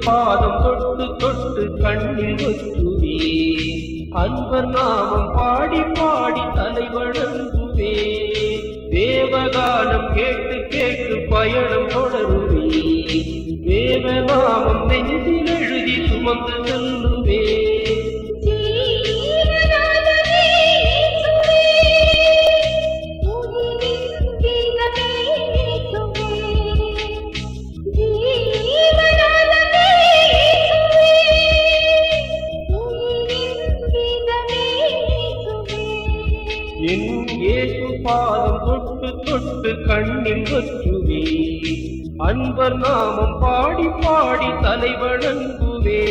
பாதம் தொட்டு தொட்டு கண்ணில் ஒற்றுவே அன்பர் நாமம் பாடி பாடி தலை வணங்குவே தேவகானம் கேட்டு கேட்டு பயணம் தொடருவே தேவநாமம் நெஞ்சில் எழுதி சுமந்து செல்லுவே ஜீவநாதனே இயேசுவே உயிரின் கீதமே இயேசுவே ஜீவநாதனே இயேசுவே உயிரின் கீதமே இயேசுவே என் இயேசு பாதம் தொட்டு தொட்டு கண்ணில் வற்றுவே அன்பர் நாமம் பாடி பாடி தலை வணங்குவே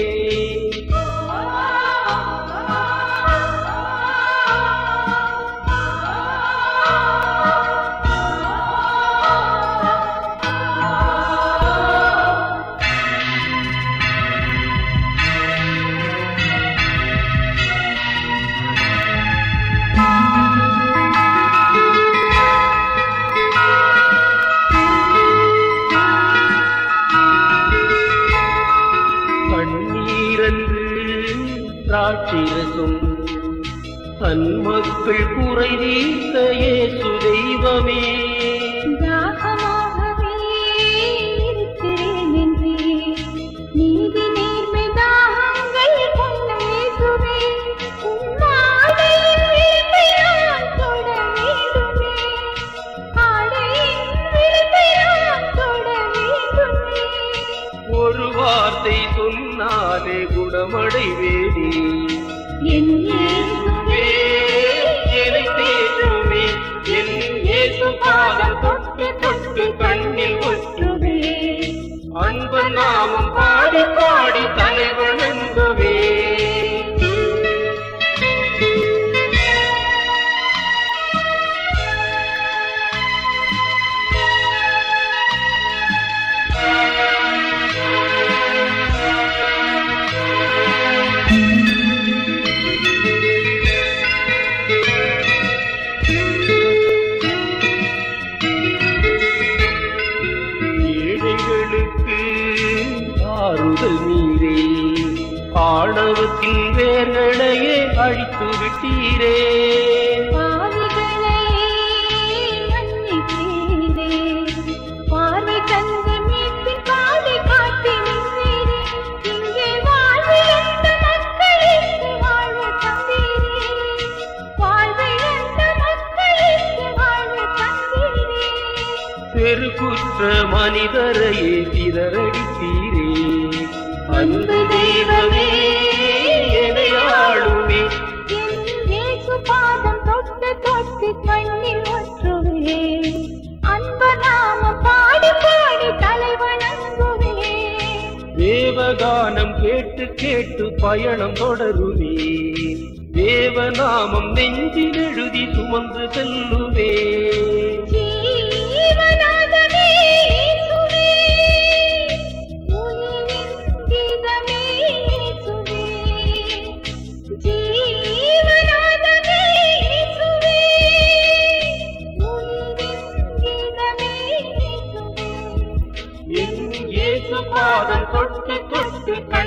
கண்ணீரன்று திராட்சரசும் தன் மக்கள் குறை தீர்த்த இயேசு தெய்வமே தாகமாகவே இருக்கிறேன் என்றே நீதி நேர்மை தாகங்கள் கொண்ட இயேசுவே உம் ஆடையின் விளிம்பை நான் தொட வேண்டுமே ஆடையின் விளிம்பை நான் தொட வேண்டுமே ஒரு வார்த்தை சொன்னாலே குணமடைவேனே என் இயேசுவே என்னை தேற்றுமே என் இயேசு பாதம் தொட்டு தொட்டு கண்ணில் ஒற்றுவே அன்பு நாமம் பாடி பாடி தலை வணங்குவே ஏழைகளுக்கு ஆறுதல் நீரே ஆணவத்தின் வேர்களையே அழித்து விட்டீரே பாவிகளை மன்னித்தீரே பார்வை தந்து மீட்பின் பாதை காட்டி நின்றீரே இங்கே வாழ்விழந்த மக்களுக்கு வாழ்வு தந்தீரே வாழ்விழந்த மக்களுக்கு வாழ்வு தந்தீரே தெருக்குற்ற மனிதரையே சிதறடித்தீரே அன்பு தெய்வமே என்னை ஆளுமே என் இயேசு பாதம் தொட்டு தொட்டு கண்ணில் ஒற்றுவே அன்ப நாம பாடி பாடி தலை வணங்குவே தேவகானம் கேட்டு கேட்டு பயணம் தொடருவே தேவநாமம் நெஞ்சில் எழுதி சுமந்து செல்லுவே ஜீவநாதனே இயேசுவே உயிரின் கீதமே இயேசுவே ஜீவநாதனே இயேசுவே உயிரின் கீதமே இயேசுவே என் இயேசு பாதம் தொட்டு தொட்டு